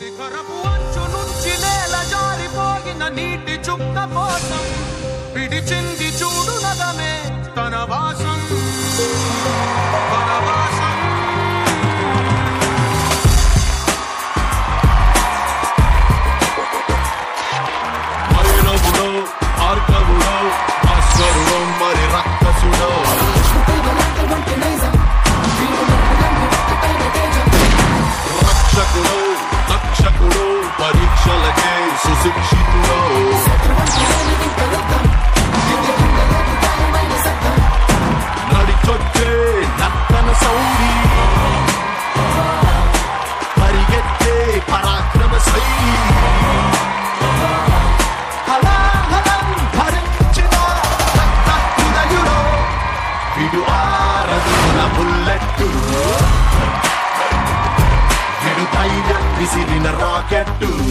శిఖరపు అంచు నుంచి నేల జారిపోయిన నీటి చుక్క కోసం పిడిచింది చూడు నగమే తన వాసం తన వాసం భైరవుడో భార్గవుడో భాస్కరుడో మరి రక్కసుడో రక్షకుడో రక్షకుడో పరీక్షలకే సుశిక్షితుడో నడిచొచ్చే నత్తన సౌరి పరిగెత్తే పరాక్రమ శైలి హలాహలం భరించిన రక్త హృదయుడో విడు ఆరదున బుల్లెట్టు విడు ధైర్యం విసిరిన రాకెట్టు